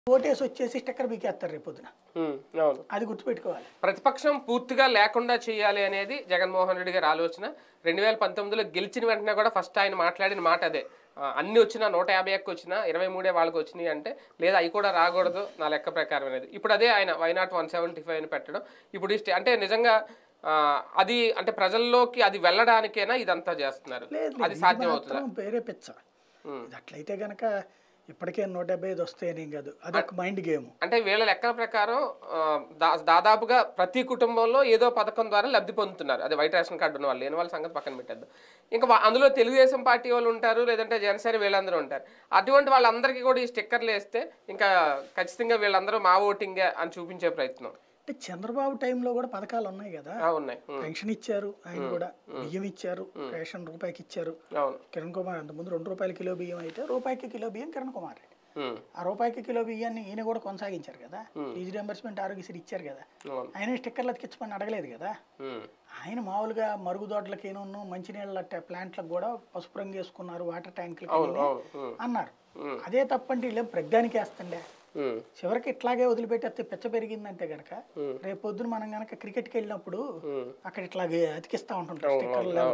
ఓటేసి వచ్చేసి స్టిక్కర్ బీకేస్తారు రేపు పొద్దున ఉమ్, అవును అది గుర్తుపెట్టుకోవాలి ప్రతిపక్షం పూర్తిగా లేకుండా చేయాలి అనేది జగన్మోహన్ రెడ్డి గారి ఆలోచన రెండు వేల పంతొమ్మిదిలో గెలిచిన వెంటనే కూడా ఫస్ట్ ఆయన మాట్లాడిన మాట అదే ఆ, అన్ని వచ్చినా నూట యాభై ఒక్క వచ్చినా ఇరవై మూడే వాళ్ళకి వచ్చినాయి అంటే లేదా అవి కూడా రాకూడదు నా లెక్క ప్రకారం అనేది ఇప్పుడు అదే ఆయన why not one seventy five అని పెట్టడం ఇప్పుడు ఈ స్టే- అంటే నిజంగా ఆ, అది అంటే ప్రజల్లోకి అది వెళ్ళడానికేనా ఇదంతా చేస్తున్నారు లేదు అది లేదు, సాధ్యం ఇది అవుతుందా మాత్రం వేరే పిచ్చ ఉమ్. ఇది అట్లయితే గనక ఇప్పటికే నూట డెబ్బై ఐదు వస్తాయని కాదు అదొక మైండ్ గేమ్ అంటే వీళ్ళ లెక్కల ప్రకారం ఆ, దా- దాదాపుగా ప్రతి కుటుంబంలో ఏదో పథకం ద్వారా లబ్ధి పొందుతున్నారు అదే వైట్ రేషన్ కార్డు ఉన్న వాళ్ళు లేని వాళ్ళ సంగతి పక్కన పెట్టద్దు ఇంకా వా- అందులో తెలుగుదేశం పార్టీ వాళ్ళు ఉంటారు లేదంటే జనసేన వీళ్ళందరూ ఉంటారు అటువంటి వాళ్ళందరికీ కూడా ఈ స్టిక్కర్లు వేస్తే ఇంకా ఖచ్చితంగా వీళ్ళందరూ మా ఓటింగే అని చూపించే ప్రయత్నం అంటే చంద్రబాబు టైంలో కూడా పథకాలు ఉన్నాయి కదా ఆ, ఉన్నాయి ఉమ్, పెన్షన్ ఇచ్చారు ఆయన కూడా బియ్యం ఇచ్చారు రేషన్ రూపాయికి ఇచ్చారు అవును కిరణ్ కుమార్ అంతకుముందు రెండు రూపాయల కిలో బియ్యం అయితే రూపాయికి కిలో బియ్యం కిరణ్ కుమార్ రెడ్డి ఉమ్, ఆ రూపాయికి కిలో బియ్యాన్ని ఈయన కూడా కొనసాగించారు కదా ఫీజు రియంబర్స్మెంట్ ఆరోగ్యశ్రీ ఇచ్చారు కదా అవును ఆయన స్టిక్కర్లు అతికించమని అడగలేదు కదా ఉమ్, ఆయన మామూలుగా మరుగుదొడ్లకేనూ మంచినీళ్ళ ట- ప్లాంట్లకు కూడా పసుపు రంగు వేసుకున్నారు వాటర్ ట్యాంకులకి అవును అవును ఉమ్, అన్నారు ఉమ్. అదే తప్పంటే వీళ్ళేం ప్రజ్ఞానికి వేస్తుండే ఉమ్, చివరికి ఇట్లాగే వదిలిపెట్టేస్తే పిచ్చ పెరిగిందంటే గనక Hmm. రేపు పొద్దున మనం గనక క్రికెట్కి వెళ్ళినప్పుడు ఉమ్. అక్కడ ఇట్లాగే అతికిస్తా ఉంటుంటారు అవును, స్టిక్కర్లు అవును.